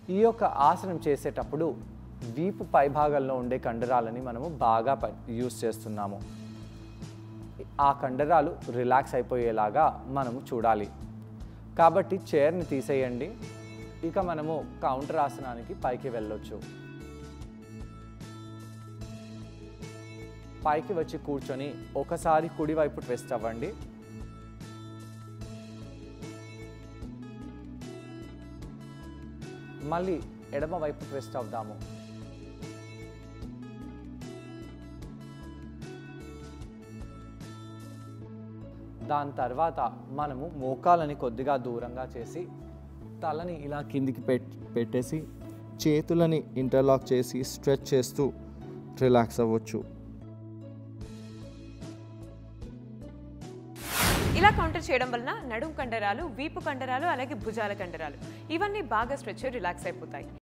ఈ యొక్క ఆసనం చేసేటప్పుడు వీపు పైభాగంలో ఉండే కండరాలని మనము బాగా ప- యూస్ చేస్తున్నాము ఆ కండరాలు రిలాక్స్ అయిపోయేలాగా మనము చూడాలి కాబట్టి చైర్ని తీసేయండి ఇక మనము కౌంటర్ ఆసనానికి పైకి వెళ్ళొచ్చు పైకి వచ్చి కూర్చొని ఒకసారి కుడివైపు ట్విస్ట్ అవ్వండి మళ్ళీ ఎడమ వైపు ట్విస్ట్ అవుదాము దాని తర్వాత మనము మోకాలని కొద్దిగా దూరంగా చేసి తలని ఇలా కిందికి పెట్ పెట్టేసి చేతులని ఇంటర్లాక్ చేసి స్ట్రెచ్ చేస్తూ రిలాక్స్ అవ్వచ్చు ఇలా కౌంటర్ చేయడం వలన నడుం కండరాలు వీపు కండరాలు అలాగే భుజాల కండరాలు ఇవన్నీ బాగా స్ట్రెచ్ రిలాక్స్ అయిపోతాయి